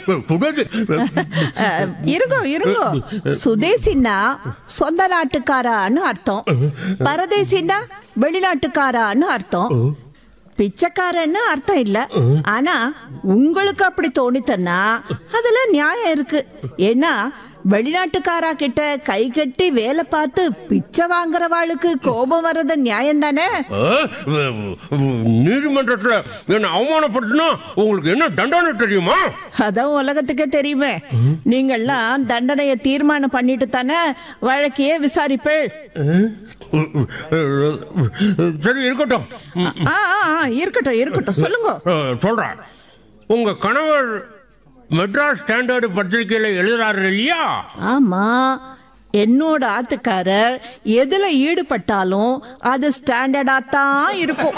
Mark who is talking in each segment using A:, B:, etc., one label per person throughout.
A: சுதேசி
B: அஹ், இருங்கோ இருங்கோ சுதேசின்னா சொந்த நாட்டுக்காரான்னு அர்த்தம் பரதேசின்னா வெளிநாட்டுக்காரான்னு அர்த்தம் பிச்சைக்காரன்னு அர்த்தம் இல்ல ஆனா உங்களுக்கு அப்படி தோணித்தன்னா அதுல நியாயம் இருக்கு ஏன்னா வெளிநாட்டுக்காரா கிட்ட கை கட்டி வேலை பார்த்து பிச்சை வாங்குறவாளுக்கு கோபம் வர்றது நியாயம் தானே
A: நீதிமன்றத்துல என்ன அவமானப்படுத்தினா உங்களுக்கு என்ன தண்டனை தெரியுமா
B: அதான் உலகத்துக்கே தெரியுமே நீங்கள்லாம் தண்டனையை தீர்மானம் பண்ணிட்டு தானே வழக்கையே விசாரிப்பேள்
A: சரி இருக்கட்டும்
B: ஆ ஆ, ஆ, இருக்கட்டும் இருக்கட்டும் சொல்லுங்க
A: அஹ், சொல்றேன் உங்க கணவர் மெட்ராஸ் ஸ்டாண்டர்டு பத்திரிகையில எழுதுறாரு இல்லையா
B: ஆமா என்னோட ஆத்துக்காரர் எதுல ஈடுபட்டாலும் அது ஸ்டாண்டர்டா தான் இருக்கும்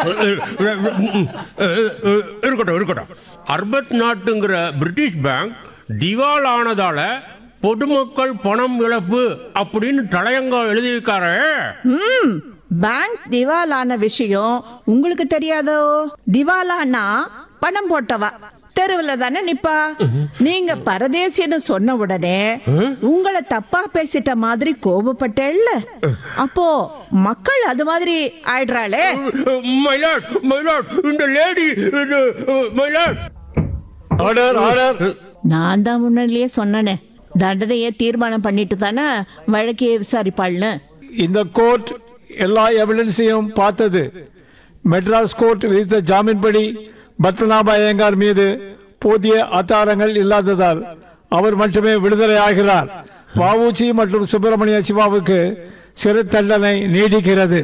A: இருக்கட்டும் இருக்கட்டும் அர்பத் நாட்டுங்கிற பிரிட்டிஷ் பேங்க் திவால் ஆனதால பொதுமக்கள் பணம் இழப்பு அப்படின்னு தலையங்க எழுதியிருக்காரு
B: ம் பேங்க் திவாலான விஷயம் உங்களுக்கு தெரியாதோ திவாலானா பணம் போட்டவா தெருவுல தானே நிப்பா நீங்க பரதேசின்னு சொன்ன உடனே உங்களை தப்பா பேசிட்ட மாதிரி கோபப்பட்டேல்ல அப்போ மக்கள் அது மாதிரி ஆயிடுறாளே
A: மயிலாட் மயிலாட் இந்த லேடி மயிலாட்
C: ஆர்டர் ஆர்டர்
B: நான் தான் முன்னாடியே சொன்னனே தண்டனையை தீர்மானம் பண்ணிட்டு தானே வழக்கையே விசாரிப்பாள்னு
C: இந்த கோர்ட் எல்லா எவிடன்ஸையும் பார்த்தது மெட்ராஸ் கோர்ட் விதித்த ஜாமீன்படி பத்மநாப ஐயங்கார் மீது போதிய ஆதாரங்கள் இல்லாததால் அவர் மட்டுமே விடுதலை ஆகிறார் வஉசி மற்றும் சுப்பிரமணிய சிவாவுக்கு சிறை தண்டனை நீடிக்கிறது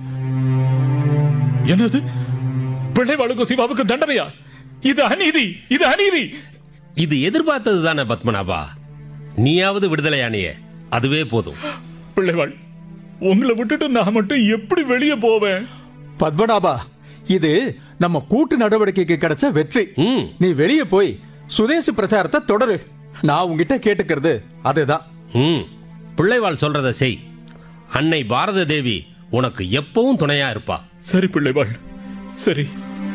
D: என்னது பிள்ளைவாளுக்கும் சிவாவுக்கு தண்டனையா இது அநீதி இது அநீதி
E: இது எதிர்பார்த்தது தானே பத்மநாபா நீயாவது விடுதலையானியே அதுவே போதும்
D: பிள்ளைவாள் உங்களை விட்டுட்டு நான் மட்டும் எப்படி வெளியே போவேன்
F: பத்மநாபா இது நம்ம கூட்டு நடவடிக்கைக்கு கிடைச்ச வெற்றி
E: ம்
F: நீ வெளியே போய் சுதேசி பிரச்சாரத்தை தொடரு நான் உங்ககிட்ட கேட்டுக்கிறது அதுதான்
E: ம் பிள்ளைவாள் சொல்றத செய் அன்னை பாரத தேவி உனக்கு எப்பவும் துணையா இருப்பா
D: சரி பிள்ளைவாள் சரி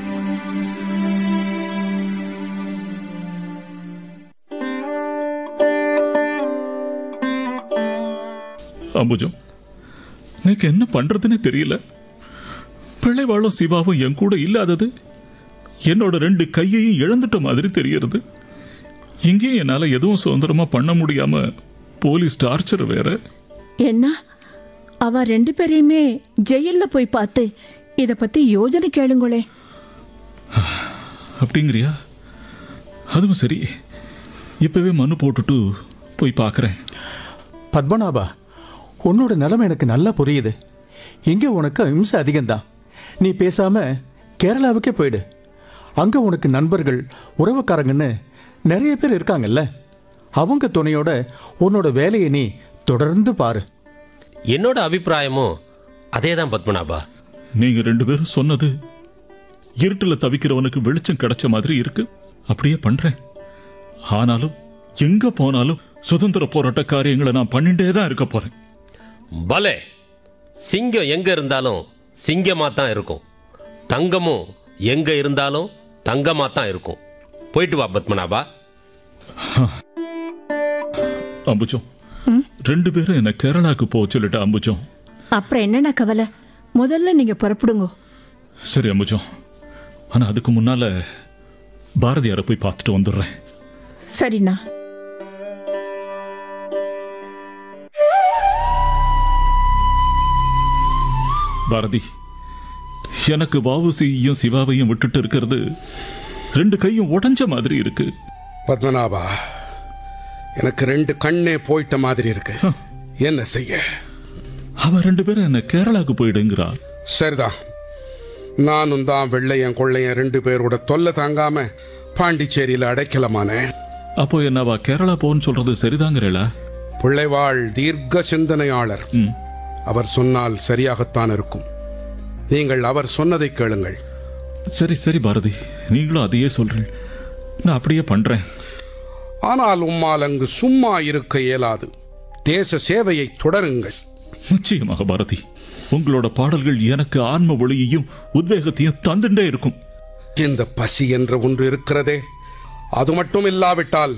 D: அம்புஜம் எனக்கு என்ன பண்றதுன்னே தெரியல பிள்ளைவாளும் சிவாவும் என் கூட இல்லாதது என்னோட ரெண்டு கையையும் இழந்துட்ட மாதிரி தெரியறது இங்கேயும் என்னால எதுவும் சுதந்திரமா பண்ண முடியாம போலீஸ் டார்ச்சர் வேற
B: என்ன அவ ரெண்டு பேரையுமே ஜெயில்ல போய் பார்த்து இத பத்தி யோஜனை கேளுங்களே
D: அப்படிங்கிறியா அதுவும் சரி இப்பவே மனு போட்டுட்டு போய் பார்க்கறேன்
F: பத்மநாபா உன்னோட நிலைமை எனக்கு நல்லா புரியுது இங்க உனக்கு அஹிம்சை அதிகம்தான் நீ பேசாம கேரளாவுக்கே போயிடு அங்க உனக்கு நண்பர்கள் உறவுக்காரங்கன்னு நிறைய பேர் இருக்காங்கல்ல அவங்க துணையோட உன்னோட வேலையை நீ தொடர்ந்து பாரு
E: என்னோட அபிப்பிராயமும் அதே தான் பத்மநாபா
D: நீங்க ரெண்டு பேரும் சொன்னது இருட்டுல தவிக்கிறவனுக்கு வெளிச்சம் கிடைச்ச மாதிரி இருக்கு அப்படியே பண்றேன் ஆனாலும் எங்க போனாலும் சுதந்திர போராட்ட காரியங்களை நான் பண்ணிட்டே தான் இருக்க போறேன்
E: பலே சிங்கம் எங்க இருந்தாலும் சிங்கமா தான் இருக்கும் தங்கமும் எங்க இருந்தாலும் தங்கமா தான் இருக்கும் போயிட்டு வா பத்மநாபா
D: அம்புஜம் ரெண்டு பேரும் என்ன கேரளாக்கு போக சொல்லிட்டு அம்புஜம்
B: அப்புறம் என்னென்ன கவலை முதல்ல நீங்க புறப்படுங்க
D: சரி அம்புஜம் ஆனா அதுக்கு முன்னால பாரதியாரை போய் பார்த்துட்டு வந்துடுறேன்
B: சரிண்ணா
D: பாரதி எனக்கு வாவுசியையும் சிவாவையும் விட்டுட்டு இருக்கிறது ரெண்டு கையும் உடைஞ்ச மாதிரி இருக்கு
G: பத்மநாபா எனக்கு ரெண்டு கண்ணே போயிட்ட மாதிரி இருக்கு என்ன செய்ய
D: அவ ரெண்டு பேரும் என்ன கேரளாக்கு போயிடுங்கிறா
G: சரிதான் நானும் தான் வெள்ளையன் கொள்ளையன் ரெண்டு பேரோட தொல்லை தாங்காம பாண்டிச்சேரியில் அடைக்கலமானேன்
D: அப்போ என்னவா கேரளா போன்னு சொல்றது சரிதாங்கிறேளா
G: பிள்ளைவாள் தீர்க்க சிந்தனையாளர்
D: ம்
G: அவர் சொன்னால் சரியாகத்தான் இருக்கும் நீங்கள் அவர் சொன்னதை கேளுங்கள்
D: சரி சரி பாரதி நீங்களும் அதையே சொல்றீங்க நான் அப்படியே பண்றேன்
G: ஆனால் உம்மால் அங்கு சும்மா இருக்க இயலாது தேச சேவையை தொடருங்கள்
D: நிச்சயமாக பாரதி உங்களோட பாடல்கள் எனக்கு ஆன்ம ஒளியையும் உத்வேகத்தையும் தந்துட்டே இருக்கும்
G: இந்த பசி என்ற ஒன்று இருக்கிறதே அது மட்டும் இல்லாவிட்டால்